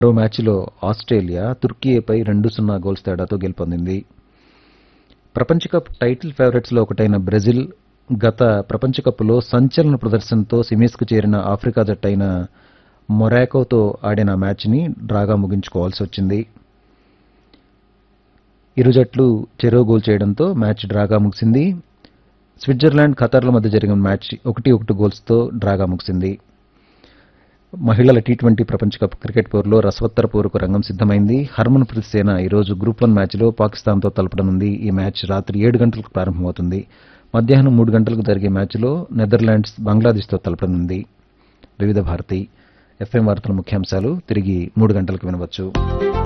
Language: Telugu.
మరో మ్యాచ్లో ఆస్ట్రేలియా తుర్కీపై రెండు సున్నా గోల్స్ తేడాతో గెలుపొందింది ప్రపంచ కప్ టైటిల్ ఫేవరెట్స్లో ఒకటైన బ్రెజిల్ గత ప్రపంచ కప్లో సంచలన ప్రదర్శనతో సెమీస్కు చేరిన ఆఫ్రికా జట్టైన మొరాకోతో ఆడిన మ్యాచ్ని డ్రాగా ముగించుకోవాల్సి వచ్చింది ఇరు జట్లు చెరో గోల్ చేయడంతో మ్యాచ్ డ్రాగా ముగిసింది స్విట్జర్లాండ్ ఖతార్ల మధ్య జరిగిన మ్యాచ్ ఒకటి ఒకటి గోల్స్తో డ్రాగా ముగిసింది మహిళల టీ ట్వంటీ ప్రపంచ కప్ క్రికెట్ పోరులో రసవత్తర పోరుకు రంగం సిద్దమైంది హర్మన్ ప్రీత్ సేన ఈరోజు గ్రూప్ వన్ మ్యాచ్లో పాకిస్తాన్తో తలపడనుంది ఈ మ్యాచ్ రాత్రి ఏడు గంటలకు ప్రారంభమవుతుంది మధ్యాహ్నం మూడు గంటలకు జరిగే మ్యాచ్లో నెదర్లాండ్స్ బంగ్లాదేశ్తో తలపడనుంది వివిధ భారతి ఎఫ్ఎం వార్తల ముఖ్యాంశాలు తిరిగి మూడు గంటలకు వినవచ్చు